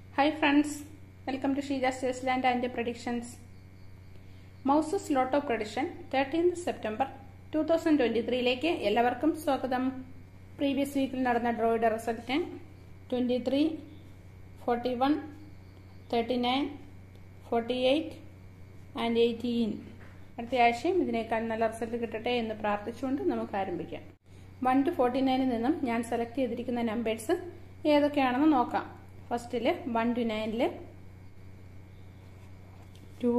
Hi friends, welcome to Sheeja's Land and Predictions. മൗസസ് lot of prediction thirteenth September two thousand twenty ത്രീയിലേക്ക് എല്ലാവർക്കും സ്വാഗതം previous വീക്കിൽ നടന്ന ഡ്രോയുടെ result twenty three forty one thirty nine forty eight and eighteen അടുത്ത ആഴ്ചയും ഇതിനേക്കാൾ നല്ല റിസൾട്ട് കിട്ടട്ടെ എന്ന് പ്രാർത്ഥിച്ചുകൊണ്ട് നമുക്ക് ആരംഭിക്കാം വൺ ടു ഫോർട്ടി നയനിൽ നിന്നും ഞാൻ സെലക്ട് ചെയ്തിരിക്കുന്ന നമ്പേഴ്സ് ഏതൊക്കെയാണെന്ന് നോക്കാം ഫസ്റ്റിൽ വൺ ടു നയനിൽ two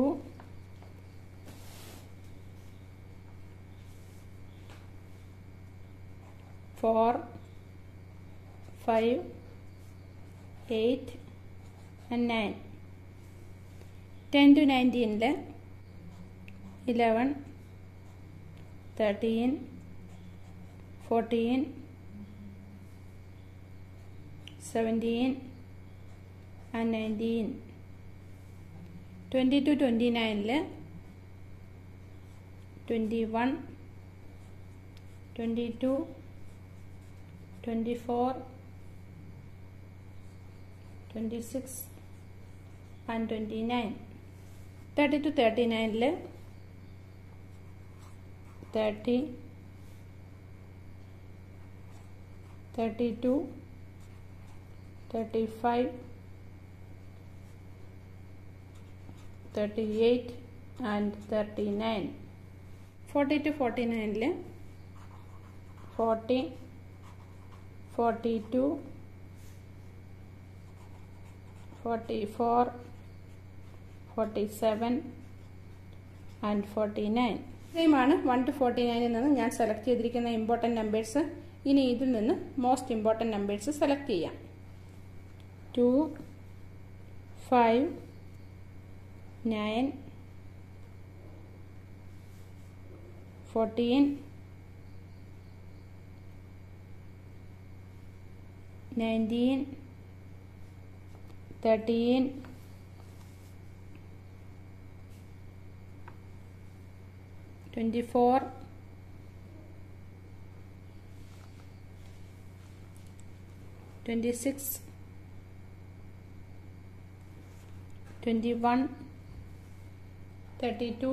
four five eight and nine ten two നയൻറ്റീനിൽ eleven thirteen fourteen seventeen and nineteen twenty two twenty നയനിൽ twenty one twenty two twenty four twenty six and twenty nine thirty two thirty നയനിൽ thirty thirty two thirty five thirty eight and thirty nine forty two forty നയനിൽ forty forty two forty four forty seven and forty nine ഇത്രയുമാണ് one two forty നയനിൽ നിന്ന് ഞാൻ select ചെയ്തിരിക്കുന്ന important numbers ഇനി ഇതിൽ നിന്ന് most important numbers select ചെയ്യാം two five nine fourteen nineteen thirteen twenty four twenty six twenty one thirty two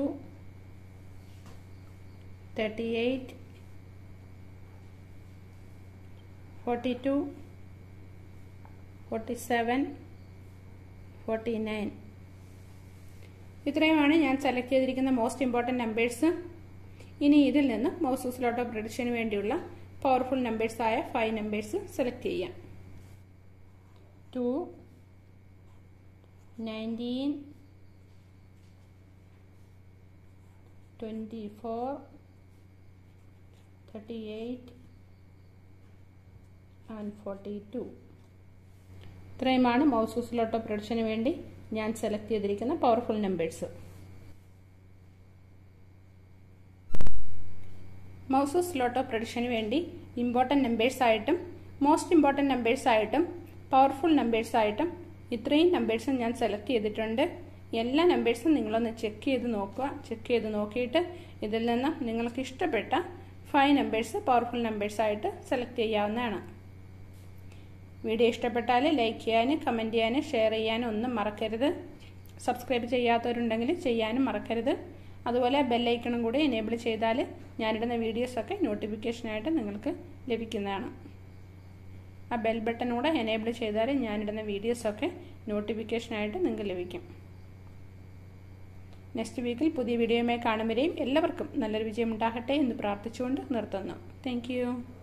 thirty eight forty two forty seven forty nine ഇത്രയുമാണ് ഞാൻ select ചെയ്തിരിക്കുന്ന മോസ്റ്റ് ഇമ്പോർട്ടൻറ്റ് നമ്പേഴ്സ് ഇനി ഇതിൽ നിന്ന് മൗസൂസ് ലോട്ട് ഓഫ് പ്രഡിക്ഷന് വേണ്ടിയുള്ള powerful നമ്പേഴ്സായ ഫൈവ് നമ്പേഴ്സ് സെലക്ട് ചെയ്യാം two nineteen twenty four thirty eight and forty two ഇത്രയുമാണ് മൗസൂസ് ലോട്ട് ഓഫ് പ്രഡിക്ഷന് വേണ്ടി ഞാൻ സെലക്ട് ചെയ്തിരിക്കുന്ന പവർഫുൾ നമ്പേഴ്സ് മൗസൂസ് ലോട്ട് ഓഫ് പ്രഡിക്ഷന് വേണ്ടി ഇമ്പോർട്ടൻറ്റ് നമ്പേഴ്സ് ആയിട്ടും മോസ്റ്റ് ഇമ്പോർട്ടൻറ്റ് നമ്പേഴ്സ് ആയിട്ടും പവർഫുൾ നമ്പേഴ്സ് ആയിട്ടും ഇത്രയും നമ്പേഴ്സും ഞാൻ സെലക്ട് ചെയ്തിട്ടുണ്ട് എല്ലാ നമ്പേഴ്സും നിങ്ങളൊന്ന് ചെക്ക് ചെയ്ത് നോക്കുക ചെക്ക് ചെയ്ത് നോക്കിയിട്ട് ഇതിൽ നിന്ന് നിങ്ങൾക്ക് ഇഷ്ടപ്പെട്ട ഫൈവ് നമ്പേഴ്സ് പവർഫുൾ നമ്പേഴ്സ് ആയിട്ട് സെലക്ട് ചെയ്യാവുന്നതാണ് വീഡിയോ ഇഷ്ടപ്പെട്ടാൽ ലൈക്ക് ചെയ്യാനും കമൻറ്റ് ചെയ്യാനും ഷെയർ ചെയ്യാനും ഒന്നും മറക്കരുത് സബ്സ്ക്രൈബ് ചെയ്യാത്തവരുണ്ടെങ്കിൽ ചെയ്യാനും മറക്കരുത് അതുപോലെ ബെല്ലൈക്കണും കൂടി എനേബിൾ ചെയ്താൽ ഞാനിടുന്ന വീഡിയോസൊക്കെ നോട്ടിഫിക്കേഷനായിട്ട് നിങ്ങൾക്ക് ലഭിക്കുന്നതാണ് ആ ബെൽ ബട്ടൺ കൂടെ എനേബിൾ ചെയ്താൽ ഞാനിടുന്ന വീഡിയോസൊക്കെ നോട്ടിഫിക്കേഷനായിട്ട് നിങ്ങൾക്ക് ലഭിക്കും നെക്സ്റ്റ് വീക്കിൽ പുതിയ വീഡിയോയുമായി കാണും വരെയും എല്ലാവർക്കും നല്ലൊരു വിജയം ഉണ്ടാകട്ടെ എന്ന് പ്രാർത്ഥിച്ചുകൊണ്ട് നിർത്തുന്നു താങ്ക്